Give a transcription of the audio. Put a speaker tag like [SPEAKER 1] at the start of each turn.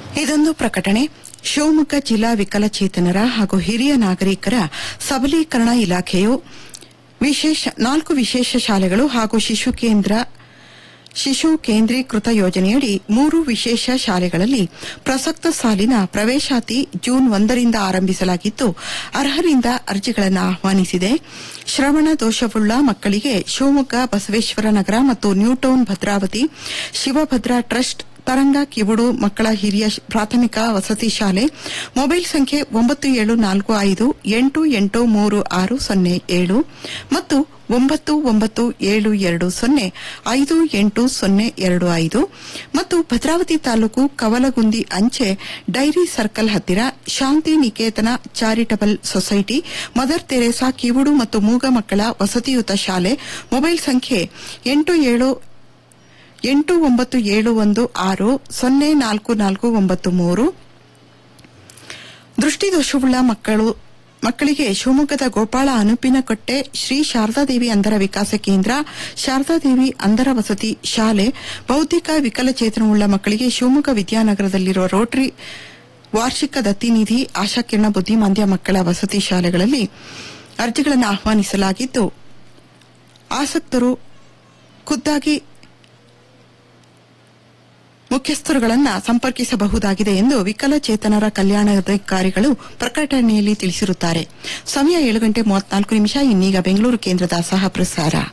[SPEAKER 1] ಇದೊಂದು ಪ್ರಕಟಣೆ ಶಿವಮೊಗ್ಗ ಜಿಲ್ಲಾ ವಿಕಲಚೇತನರ ಹಾಗೂ ಹಿರಿಯ ನಾಗರಿಕರ ಸಬಲೀಕರಣ ಇಲಾಖೆಯು ವಿಶೇಷ ನಾಲ್ಕು ವಿಶೇಷ ಶಾಲೆಗಳು ಹಾಗೂ ಶಿಶು ಕೇಂದ್ರ ಶಿಶು ಕೇಂದ್ರೀಕೃತ ಯೋಜನೆಯಡಿ ಮೂರು ವಿಶೇಷ ಶಾಲೆಗಳಲ್ಲಿ ಪ್ರಸಕ್ತ ಸಾಲಿನ ಪ್ರವೇಶಾತಿ ಜೂನ್ ಒಂದರಿಂದ ಆರಂಭಿಸಲಾಗಿದ್ದು ಅರ್ಹರಿಂದ ಅರ್ಜಿಗಳನ್ನು ಆಹ್ವಾನಿಸಿದೆ ಶ್ರವಣ ದೋಷವುಳ್ಳ ಮಕ್ಕಳಿಗೆ ಶಿವಮೊಗ್ಗ ಬಸವೇಶ್ವರ ನಗರ ಮತ್ತು ನ್ಯೂಟೌನ್ ಭದ್ರಾವತಿ ಶಿವಭದ್ರಾ ಟ್ರಸ್ಟ್ ತರಂಗ ಕಿವುಡು ಮಕ್ಕಳ ಹಿರಿಯ ಶ್- ಪ್ರಾಥಮಿಕ ವಸತಿ ಶಾಲೆ ಮೊಬೈಲ್ ಸಂಖ್ಯೆ ಒಂಬತ್ತು ಏಳು ನಾಲ್ಕು ಐದು ಎಂಟು ಎಂಟು ಮೂರು ಆರು ಸೊನ್ನೆ ಏಳು ಮತ್ತು ಒಂಬತ್ತು ಒಂಬತ್ತು ಏಳು ಎರಡು ಸೊನ್ನೆ ಐದು ಎಂಟು ಸೊನ್ನೆ ಎರಡು ಐದು ಮತ್ತು ಭದ್ರಾವತಿ ತಾಲೂಕು ಕವಲಗುಂದಿ ಅಂಚೆ ಡೈರಿ ಸರ್ಕಲ್ ಹತ್ತಿರ Shanti Niketan charitable society Mother Teresa ಕಿವುಡು ಮತ್ತು ಮೂಗ ಮಕ್ಕಳ ವಸತಿಯುತ ಶಾಲೆ ಮೊಬೈಲ್ ಸಂಖ್ಯೆ ಎಂಟು ಏಳು ಎಂಟು ಒಂಬತ್ತು ಏಳು ಒಂದು ಆರು ಸೊನ್ನೆ ನಾಲ್ಕು ನಾಲ್ಕು ಒಂಬತ್ತು ಮೂರು ದೃಷ್ಟಿದೋಷವುಳ್ಳ ಮಕ್ಕಳು ಮಕ್ಕಳಿಗೆ ಶಿವಮೊಗ್ಗದ ಗೋಪಾಳ ಅನುಪಿನಕೊಟ್ಟೆ ಶ್ರೀ ಶಾರದಾದೇವಿ ಅಂಧರ ವಿಕಾಸ ಕೇಂದ್ರ ಶಾರದಾದೇವಿ ಅಂಧರ ವಸತಿ ಶಾಲೆ ಬೌದ್ಧಿಕ ವಿಕಲಚೇತನವುಳ್ಳ ಮಕ್ಕಳಿಗೆ ಶಿವಮೊಗ್ಗ ವಿದ್ಯಾನಗರದಲ್ಲಿರುವ ರೋಟರಿ ವಾರ್ಷಿಕ ದತ್ತಿ ನಿಧಿ ಆಶಾಕಿರಣ ಬುದ್ಧಿಮಾಂದ್ಯ ಮಕ್ಕಳ ವಸತಿ ಶಾಲೆಗಳಲ್ಲಿ ಅರ್ಜಿಗಳನ್ನು ಆಹ್ವಾನಿಸಲಾಗಿದ್ದು ಆಸಕ್ತರು ಖುದ್ದಾಗಿ ಮುಖ್ಯಸ್ಥರುಗಳನ್ನು ಸಂಪರ್ಕಿಸಬಹುದಾಗಿದೆ ಎಂದು ವಿಕಲಚೇತನರ ಕಲ್ಯಾಣಾಧಿಕಾರಿಗಳು ಪ್ರಕಟಣೆಯಲ್ಲಿ ತಿಳಿಸಿರುತ್ತಾರೆ ಸಮಯ ಏಳು ಗಂಟೆ ಮೂವತ್ನಾಲ್ಕು ನಿಮಿಷ ಇನ್ನೀಗ ಬೆಂಗಳೂರು ಕೇಂದ್ರದ ಸಹ ಪ್ರಸಾರ